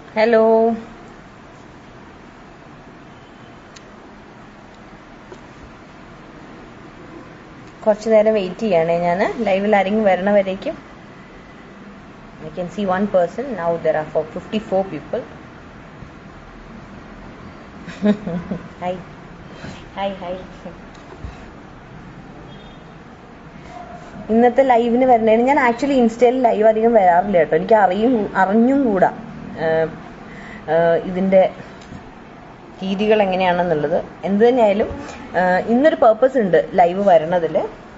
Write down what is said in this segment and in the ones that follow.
hello കുറച്ച് നേരം wait ചെയ്യണേ ഞാൻ ലൈവിൽ ആരെങ്കിലും വരണ വരേക്കും I can see one person now there are four fifty four people hi hi hi ഇന്നത്തെ ലൈവിന് വരണേന് ഞാൻ ആക്ച്വലി ഇൻസ്റ്റയിൽ ലൈവ് അധികം വരാറില്ല കേട്ടോ എനിക്ക് അറിയും അറിഞ്ഞും കൂടാ ഏഹ് ഏഹ് ഇതിന്റെ രീതികൾ എങ്ങനെയാണെന്നുള്ളത് എന്ത് തന്നെയായാലും ഏഹ് ഇന്നൊരു പേർപ്പസ് ഉണ്ട് ലൈവ് വരണതിൽ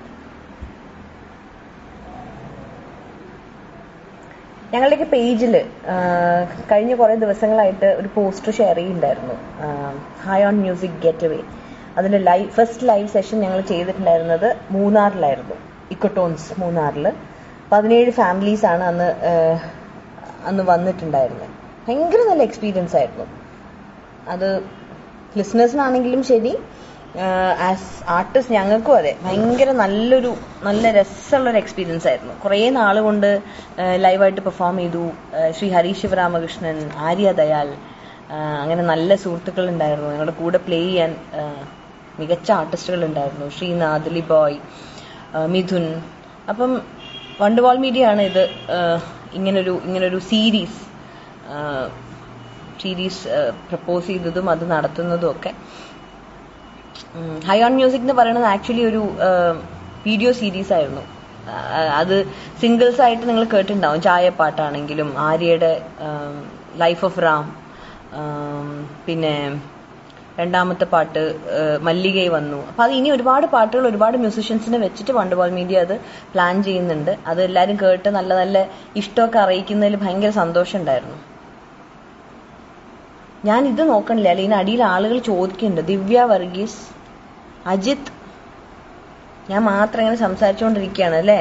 ഞങ്ങളുടെയൊക്കെ പേജിൽ കഴിഞ്ഞ കുറേ ദിവസങ്ങളായിട്ട് ഒരു പോസ്റ്റർ ഷെയർ ചെയ്യുന്നുണ്ടായിരുന്നു high on music get away അതിന്റെ ലൈവ് ഫസ്റ്റ് ലൈവ് സെഷൻ ഞങ്ങൾ ചെയ്തിട്ടുണ്ടായിരുന്നത് മൂന്നാറിലായിരുന്നു ഇക്കോട്ടോൺസ് മൂന്നാറിൽ പതിനേഴ് ഫാമിലീസ് ആണ് അന്ന് ആഹ് അന്ന് വന്നിട്ടുണ്ടായിരുന്നത് ഭയങ്കര നല്ല എക്സ്പീരിയൻസ് ആയിരുന്നു അത് ലിസണേഴ്സിനാണെങ്കിലും ശരി ആസ് ആർട്ടിസ്റ്റ് ഞങ്ങൾക്കും അതെ ഭയങ്കര നല്ലൊരു നല്ല രസമുള്ള ഒരു എക്സ്പീരിയൻസ് ആയിരുന്നു കുറേ നാൾ കൊണ്ട് ലൈവായിട്ട് പെർഫോം ചെയ്തു ആഹ് ശ്രീ ഹരീഷ് ശിവരാമകൃഷ്ണൻ ആര്യ ദയാൽ ആഹ് അങ്ങനെ നല്ല സുഹൃത്തുക്കൾ ഉണ്ടായിരുന്നു ഞങ്ങളുടെ കൂടെ പ്ലേ ചെയ്യാൻ ആഹ് മികച്ച ആർട്ടിസ്റ്റുകൾ ഉണ്ടായിരുന്നു ശ്രീനാഥ് ലിബോയ് ആഹ് മിഥുൻ അപ്പം വണ്ടുവാൾ മീഡിയ ആണ് ഇത് ആഹ് ഇങ്ങനൊരു ഇങ്ങനൊരു സീരീസ് സീരീസ് പ്രപ്പോസ് ചെയ്തതും അത് നടത്തുന്നതും ഒക്കെ ഹൈ ഓൺ മ്യൂസിക് എന്ന് പറയുന്നത് ആക്ച്വലി ഒരു വീഡിയോ സീരീസ് ആയിരുന്നു ആ, അത് സിംഗിൾസ് ആയിട്ട് നിങ്ങൾ കേട്ടിട്ടുണ്ടാവും ചായപ്പാട്ടാണെങ്കിലും ആര്യയുടെ ലൈഫ് ഓഫ് റാം ആം, പിന്നെ രണ്ടാമത്തെ പാട്ട് ആ, മല്ലികൈ വന്നു അപ്പൊ അത് ഇനി ഒരുപാട് പാട്ടുകൾ ഒരുപാട് മ്യൂസിഷ്യൻസിനെ വെച്ചിട്ട് വണ്ടുപോൾ മീഡിയ അത് പ്ലാൻ ചെയ്യുന്നുണ്ട് അത് എല്ലാവരും കേട്ട് നല്ല നല്ല ഇഷ്ടമൊക്കെ അറിയിക്കുന്നതിൽ ഭയങ്കര സന്തോഷം ഉണ്ടായിരുന്നു ഞാൻ ഇത് നോക്കണില്ല അല്ലെ ഇതിനടിയിൽ ആളുകൾ ചോദിക്കുന്നുണ്ട് ദിവ്യ വർഗീസ് അജിത് ഞാൻ മാത്രം ഇങ്ങനെ സംസാരിച്ചുകൊണ്ടിരിക്കുകയാണ് അല്ലേ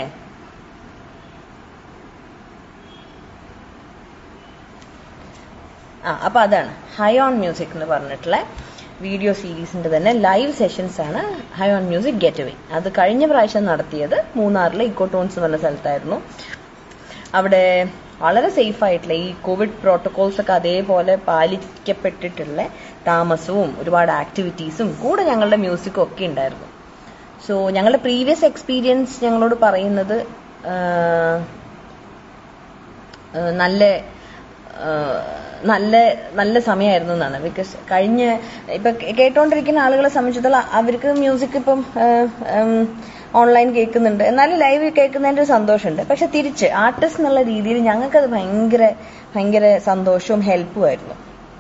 ആ അപ്പൊ അതാണ് ഹൈ ഓൺ മ്യൂസിക് എന്ന് പറഞ്ഞിട്ടുള്ള വീഡിയോ സീരീസിന്റെ തന്നെ ലൈവ് സെഷൻസ് ആണ് high on music get away അത് കഴിഞ്ഞ പ്രാവശ്യം നടത്തിയത് മൂന്നാറിലെ ഇക്കോട്ടോൺസ് എന്ന് പറഞ്ഞ സ്ഥലത്തായിരുന്നു അവിടെ വളരെ സേഫ് ആയിട്ടുള്ള ഈ കോവിഡ് പ്രോട്ടോകോൾസ് ഒക്കെ അതേപോലെ പാലിക്കപ്പെട്ടിട്ടുള്ള താമസവും ഒരുപാട് ആക്ടിവിറ്റീസും കൂടെ ഞങ്ങളുടെ മ്യൂസിക്കും ഒക്കെ ഉണ്ടായിരുന്നു സോ ഞങ്ങളുടെ പ്രീവിയസ് എക്സ്പീരിയൻസ് ഞങ്ങളോട് പറയുന്നത് ആഹ്, ആഹ് നല്ല ആഹ്, നല്ല നല്ല സമയമായിരുന്നു എന്നാണ് ബിക്കോസ് കഴിഞ്ഞ ഇപ്പൊ കേട്ടോണ്ടിരിക്കുന്ന ആളുകളെ സംബന്ധിച്ചിടത്തോളം അവർക്ക് മ്യൂസിക് ഇപ്പം ഓൺലൈൻ കേൾക്കുന്നുണ്ട് എന്നാലും ലൈവ് കേൾക്കുന്നതിന്റെ ഒരു സന്തോഷമുണ്ട് പക്ഷെ തിരിച്ച് ആർട്ടിസ്റ്റ് എന്നുള്ള രീതിയിൽ ഞങ്ങൾക്കത് ഭയങ്കര ഭയങ്കര സന്തോഷവും ഹെൽപ്പും ആയിരുന്നു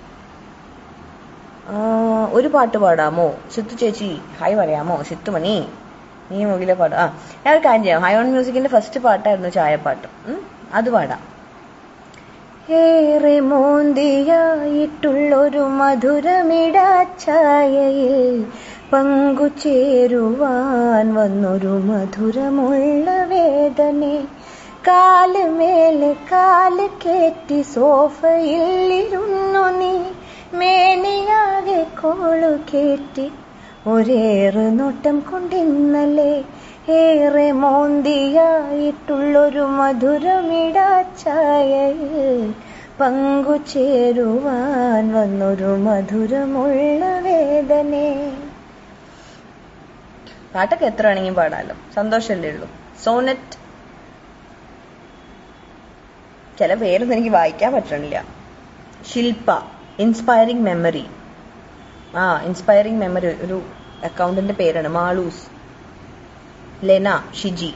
ആ, ഒരു പാട്ട് പാടാമോ സിത്തു ചേച്ചി ഹായ് പറയാമോ സിത്തുമണി നീ മുകിലെ പാട് ആ ഞാൻ ഒരു കാര്യം ചെയ്യാം ഹൈ ഓൺ മ്യൂസിക്കിന്റെ ഫസ്റ്റ് പാട്ടായിരുന്നു ചായപ്പാട്ട് ഉം, അത് പാടാം ഏറെ മോന്തിയായിട്ടുള്ളൊരു മധുരമിടാച്ചായയിൽ പങ്കുചേരുവാൻ വന്നൊരു മധുരമുള്ള വേദനെ കാല് മേലെ കാല് കേറ്റി സോഫയിൽ ഇരുന്നു നീ മേനിയാകെ കോളു കേറ്റി ഒരേറെ നോട്ടം കൊണ്ടിന്നല്ലേ ഏറെ മോന്തിയായിട്ടുള്ളൊരു മധുരമിടാച്ചായയിൽ പങ്കുചേരുവാൻ വന്നൊരു മധുരമുള്ള വേദനെ പാട്ടൊക്കെ എത്ര വേണമെങ്കിലും പാടാലോ സന്തോഷമല്ലേ ഉള്ളൂ സോനറ്റ് ചില പേരൊന്നും എനിക്ക് വായിക്കാൻ പറ്റണില്ല ശില്പ ഇൻസ്പയറിംഗ് മെമ്മറി ആ ഇൻസ്പയറിംഗ് മെമ്മറി ഒരു അക്കൗണ്ടിന്റെ പേരാണ് Maloos Lena Shiji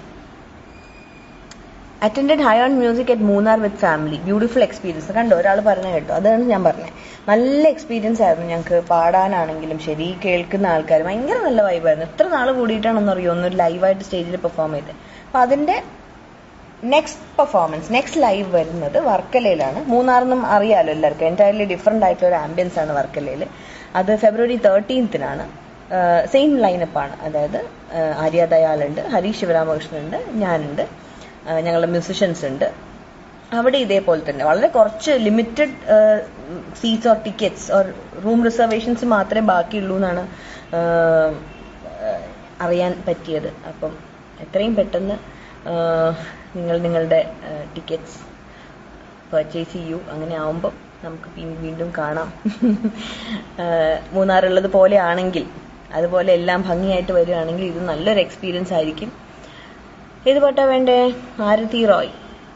attended high on music at Munnar with family beautiful experience കണ്ടോ ഒരാൾ പറഞ്ഞ കേട്ടോ അതാണ് ഞാൻ പറഞ്ഞത് നല്ല എക്സ്പീരിയൻസ് ആയിരുന്നു ഞങ്ങൾക്ക് പാടാനാണെങ്കിലും ശരി കേൾക്കുന്ന ആൾക്കാർ ഭയങ്കര നല്ല വൈബായിരുന്നു എത്ര നാൾ കൂടിയിട്ടാണെന്ന് അറിയോ ഒന്നൊരു ലൈവായിട്ട് സ്റ്റേജിൽ പെർഫോം ചെയ്ത് അപ്പൊ അതിന്റെ നെക്സ്റ്റ് പെർഫോമൻസ് നെക്സ്റ്റ് ലൈവ് വരുന്നത് വർക്കലയിലാണ് മൂന്നാറിനും അറിയാലോ എല്ലാവർക്കും എൻറ്റയർലി ഡിഫറെന്റ് ആയിട്ടുള്ള ഒരു ആംബിയൻസ് ആണ് വർക്കലയിൽ അത് ഫെബ്രുവരി തേർട്ടീൻത്തിനാണ് സെയിം ലൈനപ്പാണ് അതായത് ആഹ് ആര്യ ദയാലുണ്ട് ഹരീഷ് ശിവരാമകൃഷ്ണൻ ഉണ്ട് ഞാനുണ്ട് ആഹ് ഞങ്ങളുടെ മ്യൂസിഷ്യൻസ് ഉണ്ട് അവിടെ ഇതേപോലെ തന്നെ വളരെ കുറച്ച് limited seats or tickets or room reservations മാത്രമേ ബാക്കിയുള്ളൂ എന്നാണ് ആഹ് ആഹ് അറിയാൻ പറ്റിയത് അപ്പം എത്രയും പെട്ടെന്ന് ആഹ് നിങ്ങൾ നിങ്ങളുടെ ടിക്കറ്റ്സ് പർച്ചേസ് ചെയ്യൂ അങ്ങനെ ആവുമ്പോൾ നമുക്ക് പിൻ- വീണ്ടും കാണാം ഏഹ് മൂന്നാറുള്ളത് പോലെ ആണെങ്കിൽ അതുപോലെ എല്ലാം ഭംഗിയായിട്ട് വരികയാണെങ്കിൽ ഇത് നല്ലൊരു എക്സ്പീരിയൻസ് ആയിരിക്കും ഏത് പാട്ടാ വേണ്ടേ ആരതി റോയ്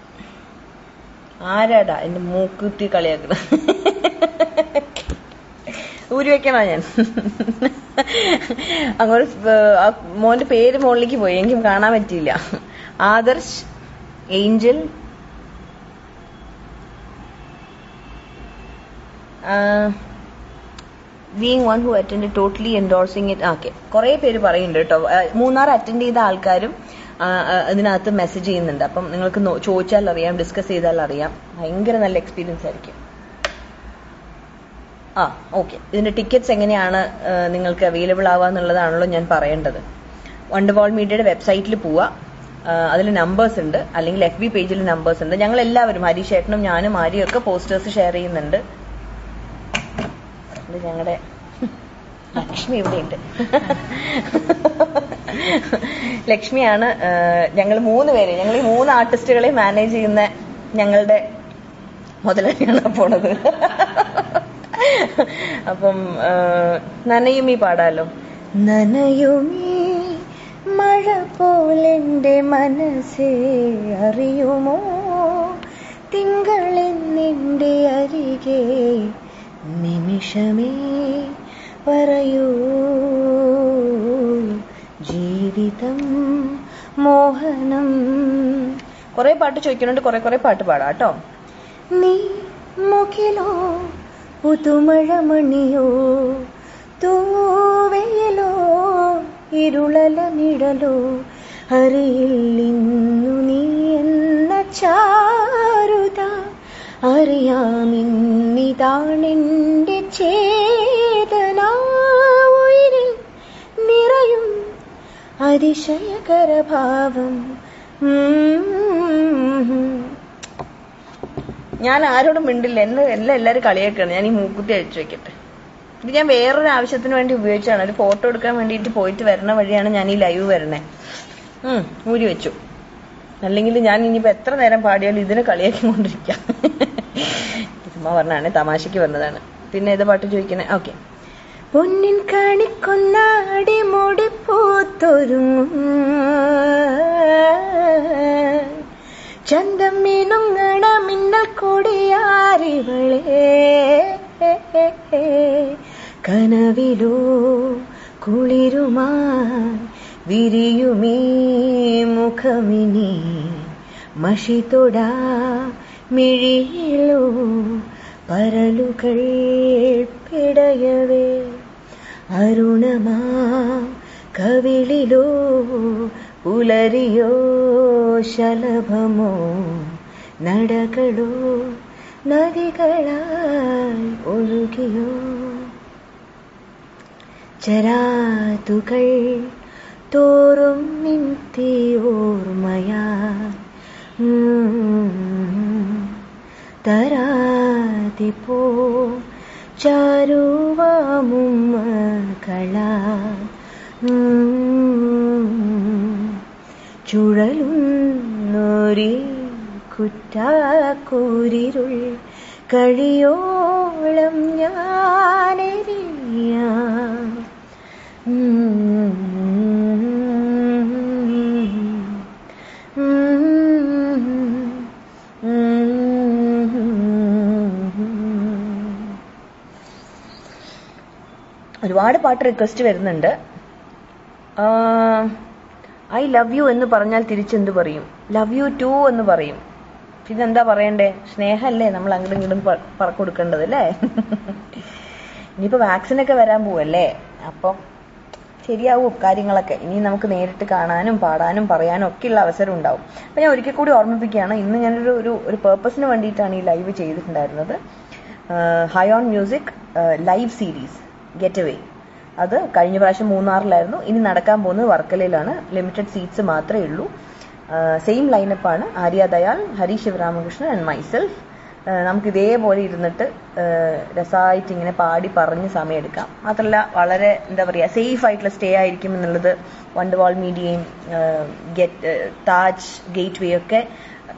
ആരാടാ എന്റെ മൂക്കുത്തി കളിയാക്കണ ഊരി വെക്കണോ ഞാൻ അങ്ങോട്ട് ഏഹ് ആ മോന്റെ പേര് മുകളിലേക്ക് പോയി എനിക്കും കാണാൻ പറ്റിയില്ല Adarsh Angel being one who attend totally endorsing it okay കുറെ പേര് പറയുന്നുണ്ട് കേട്ടോ ആ, മൂന്നാർ അറ്റൻഡ് ചെയ്ത ആൾക്കാരും ആ, ആ, ഇതിനകത്ത് മെസ്സേജ് ചെയ്യുന്നുണ്ട് അപ്പം നിങ്ങൾക്ക് നോ- ചോദിച്ചാൽ അറിയാം ഡിസ്കസ് ചെയ്താൽ അറിയാം ഭയങ്കര നല്ല എക്സ്പീരിയൻസ് ആയിരിക്കും ആ ഓക്കെ ഇതിന്റെ ടിക്കറ്റ്സ് എങ്ങനെയാണ് ആ, നിങ്ങൾക്ക് അവൈലബിൾ ആവുക എന്നുള്ളതാണല്ലോ ഞാൻ പറയേണ്ടത് വണ്ടർവാൾ മീഡിയയുടെ വെബ്സൈറ്റിൽ പോവുക അതിൽ നമ്പേഴ്സ് ഉണ്ട് അല്ലെങ്കിൽ എഫ് ബി പേജിൽ നമ്പേഴ്സ് ഉണ്ട് ഞങ്ങൾ എല്ലാവരും ഹരീഷ് ചേട്ടനും ഞാനും ആര്യയും ഒക്കെ പോസ്റ്റേഴ്സ് ഷെയർ ചെയ്യുന്നുണ്ട് ഇത് ഞങ്ങളുടെ ലക്ഷ്മി ഇവിടെയുണ്ട് ലക്ഷ്മിയാണ് ഞങ്ങൾ മൂന്ന് പേര് ഞങ്ങൾ ഈ മൂന്ന് ആർട്ടിസ്റ്റുകളെ മാനേജ് ചെയ്യുന്ന ഞങ്ങളുടെ മുതലാളിയാണ് പോണത് അപ്പം ആ, നനയുമീ പാടാലോ നനയുമീ മഴ പോലെന്റെ മനസ്സേ അറിയുമോ തിങ്കളെന്നിന്റെ അരികെ നിമിഷമേ പറയൂ ജീവിതം മോഹനം കുറെ പാട്ട് ചോദിക്കുന്നുണ്ട് കുറെ കുറെ പാട്ട് പാടാം കേട്ടോ നീ മുഖിലോ പുതുമഴമണിയോ തൂവയിലോ ഇരുളല നിഴലോ അറിയില്ലിന്നു നീ എന്ന ചാരുത അറിയാമിന്നിതാണെന്റെ ചേതന ഉയിരിൽ നിറയും അതിശയകരഭാവം ഞാൻ ആരോടും മിണ്ടില്ല എന്നെ എല്ലാം എല്ലാവരും കളിയാക്കാണ് ഞാൻ ഈ മൂക്കുത്തി അഴിച്ചു വെക്കട്ടെ ഇത് ഞാൻ വേറൊരു ആവശ്യത്തിന് വേണ്ടി ഉപയോഗിച്ചാണ് ഒരു ഫോട്ടോ എടുക്കാൻ വേണ്ടിയിട്ട് പോയിട്ട് വരണ വഴിയാണ് ഞാൻ ഈ ലൈവ് വരണേ ഉം ഊരി വെച്ചു അല്ലെങ്കിൽ ഞാൻ ഇനിയിപ്പോ എത്ര നേരം പാടിയാലും ഇതിനെ കളിയാക്കി കൊണ്ടിരിക്കാം ചുമ്മാ പറഞ്ഞാണ് തമാശക്ക് വന്നതാണ് പിന്നെ ഏത് പാട്ട് ചോദിക്കണേ ഓക്കെ പൊന്നിൻ കാണിക്കൊന്നാടി മുടി പൂത്തൊരുങ്ങും ചന്തം മീനുങ്ങണ മിന്നൽ കൊടിയാറിവളേ കനവിലോ കുളിരുമാ വിരിയുമീ മുഖമിനി മഷിതൊടാ മിഴിയിലോ പരലുകൾ പിടയവേ അരുണമാ കവിളിലോ പുലരിയോ ശലഭമോ നടകളോ നദികളായി ഒഴുകിയോ ചരാതുകൾ തോറും നിന്തി ഓർമ്മയാ തരാതെ പോ ചാരുവാമുമ്മകള ചുഴലുന്നൊരി കുറ്റാക്കൂരിരുൾ കഴിയോളം ഞാനെറിയാം ഒരുപാട് പാട്ട് റിക്വസ്റ്റ് വരുന്നുണ്ട് ഐ ലവ് യു എന്ന് പറഞ്ഞാൽ തിരിച്ചെന്ത് പറയും ലവ് യു ടു എന്ന് പറയും പിന്നെന്താ പറയണ്ടേ സ്നേഹമല്ലേ നമ്മൾ അങ്ങോട്ടും ഇങ്ങോട്ടും പറ കൊടുക്കേണ്ടത് അല്ലേ ഇനിയിപ്പോ വാക്സിൻ ഒക്കെ വരാൻ പോവല്ലേ അപ്പം ശരിയാവും കാര്യങ്ങളൊക്കെ ഇനി നമുക്ക് നേരിട്ട് കാണാനും പാടാനും പറയാനും ഒക്കെയുള്ള അവസരം ഉണ്ടാവും അപ്പൊ ഞാൻ ഒരിക്കൽ കൂടി ഓർമ്മിപ്പിക്കുകയാണ് ഇന്ന് ഞാനൊരു ഒരു ഒരു പേർപ്പസിന് വേണ്ടിയിട്ടാണ് ഈ ലൈവ് ചെയ്തിട്ടുണ്ടായിരുന്നത് high on music live series get away അത് കഴിഞ്ഞ പ്രാവശ്യം മൂന്നാറിലായിരുന്നു ഇനി നടക്കാൻ പോകുന്നത് വർക്കലയിലാണ് ലിമിറ്റഡ് സീറ്റ്സ് മാത്രമേ ഉള്ളൂ സെയിം ലൈനപ്പാണ് ആര്യ ദയാൽ ഹരി ശിവരാമകൃഷ്ണൻ ആൻഡ് മൈസെൽഫ് നമുക്ക് ഇതേപോലെ ഇരുന്നിട്ട് രസമായിട്ട് ഇങ്ങനെ പാടി പറഞ്ഞ് സമയമെടുക്കാം മാത്രമല്ല വളരെ എന്താ പറയുക സേഫ് ആയിട്ടുള്ള സ്റ്റേ ആയിരിക്കും എന്നുള്ളത് വണ്ടർവാൾ മീഡിയയും ഗെറ്റ് താജ് ഗേറ്റ് വേ ഒക്കെ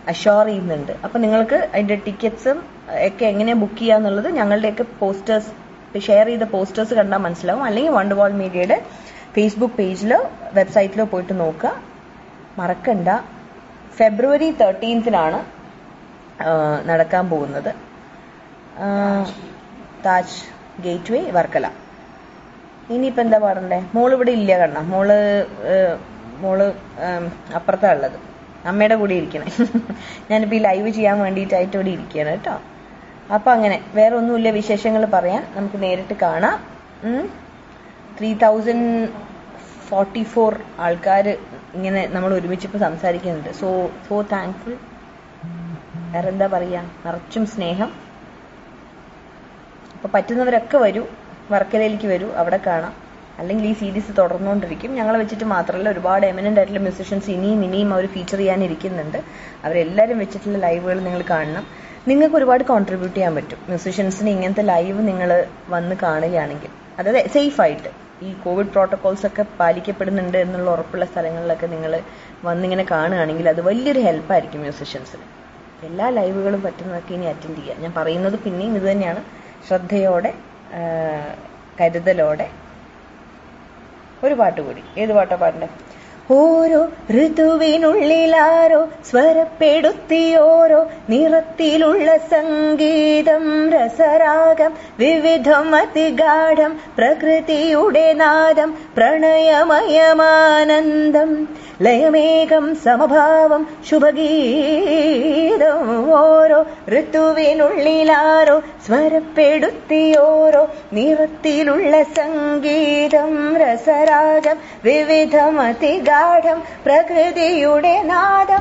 അഷോർ ചെയ്യുന്നുണ്ട് അപ്പം നിങ്ങൾക്ക് അതിൻ്റെ ടിക്കറ്റ്സും ഒക്കെ എങ്ങനെയാണ് ബുക്ക് ചെയ്യുക എന്നുള്ളത് ഞങ്ങളുടെയൊക്കെ പോസ്റ്റേഴ്സ് ഷെയർ ചെയ്ത പോസ്റ്റേഴ്സ് കണ്ടാൽ മനസ്സിലാവും അല്ലെങ്കിൽ വണ്ടർവാൾ മീഡിയയുടെ ഫേസ്ബുക്ക് പേജിലോ വെബ്സൈറ്റിലോ പോയിട്ട് നോക്കുക മറക്കണ്ട ഫെബ്രുവരി തേർട്ടീൻത്തിനാണ് നടക്കാൻ പോകുന്നത് ആ, താജ് ഗേറ്റ് വേ വർക്കല ഇനിയിപ്പോൾ എന്താ പാടണ്ടേ മോള് ഇവിടെ ഇല്ല കണ്ണ മോള് ഏഹ്, മോള് ഏം, അപ്പുറത്താ ഉള്ളത് അമ്മയുടെ കൂടെ ഇരിക്കണേ ഞാനിപ്പോൾ ഈ ലൈവ് ചെയ്യാൻ വേണ്ടിയിട്ടായിട്ട് ഇവിടെ ഇരിക്കുകയാണ് കേട്ടോ അപ്പം അങ്ങനെ വേറെ ഒന്നുമില്ല വിശേഷങ്ങൾ പറയാൻ നമുക്ക് നേരിട്ട് കാണാം ത്രീ തൗസൻഡ് ഫോർട്ടി ഫോർ ആൾക്കാർ ഇങ്ങനെ നമ്മൾ ഒരുമിച്ചിപ്പോൾ സംസാരിക്കുന്നുണ്ട് സോ സോ താങ്ക്ഫുൾ വേറെ എന്താ പറയുക നിറച്ചും സ്നേഹം അപ്പോൾ പറ്റുന്നവരൊക്കെ വരൂ വർക്കലയിലേക്ക് വരൂ അവിടെ കാണാം അല്ലെങ്കിൽ ഈ സീരീസ് തുടർന്നുകൊണ്ടിരിക്കും ഞങ്ങളെ വെച്ചിട്ട് മാത്രമല്ല ഒരുപാട് എമിനൻ്റ് ആയിട്ടുള്ള മ്യൂസിഷ്യൻസ് ഇനിയും ഇനിയും അവർ ഫീച്ചർ ചെയ്യാനിരിക്കുന്നുണ്ട് അവരെല്ലാവരും വെച്ചിട്ടുള്ള ലൈവുകൾ നിങ്ങൾ കാണണം നിങ്ങൾക്ക് ഒരുപാട് കോൺട്രിബ്യൂട്ട് ചെയ്യാൻ പറ്റും മ്യൂസിഷ്യൻസിന് ഇങ്ങനത്തെ ലൈവ് നിങ്ങൾ വന്ന് കാണുകയാണെങ്കിൽ അതായത് സേഫ് ആയിട്ട് ഈ കോവിഡ് പ്രോട്ടോകോൾസ് ഒക്കെ പാലിക്കപ്പെടുന്നുണ്ട് എന്നുള്ള ഉറപ്പുള്ള സ്ഥലങ്ങളിലൊക്കെ നിങ്ങൾ വന്നിങ്ങനെ കാണുകയാണെങ്കിൽ അത് വലിയൊരു ഹെൽപ്പായിരിക്കും മ്യൂസിഷ്യൻസിന് എല്ലാ ലൈവുകളും പറ്റുന്നതൊക്കെ ഇനി അറ്റൻഡ് ചെയ്യുക ഞാൻ പറയുന്നത് പിന്നെയും ഇത് തന്നെയാണ് ശ്രദ്ധയോടെ ആ, കരുതലോടെ ഒരു പാട്ട് കൂടി ഏത് പാട്ടാ പാടണ്ടേ ഓരോ ഋതുവിനുള്ളിലാരോ സ്വരപ്പെടുത്തിയോരോ നിറത്തിലുള്ള സംഗീതം രസരാഗം വിവിധം അതിഗാഠം പ്രകൃതിയുടെ നാദം പ്രണയമയമാനന്ദം ലയമേകം സമഭാവം ശുഭഗീതം ഓരോ ഋതുവിനുള്ളിലാരോ സ്വരപ്പെടുത്തിയോരോ നിറത്തിലുള്ള സംഗീതം രസരാഗം വിവിധം അതിഗാഠം പ്രകൃതിയുടെ നാദം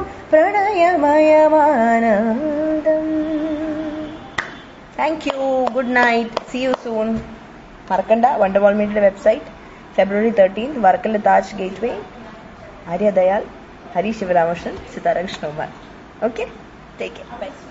പ്രണയമയമാനന്ദം thank you good night see you soon മറക്കണ്ട വണ്ടർവാൾ മീഡിയയുടെ website February thirteen Varkala Taj Gateway Arya Dayal Hari Sivaramakrishnan Sithara Krishnakumar okay take care by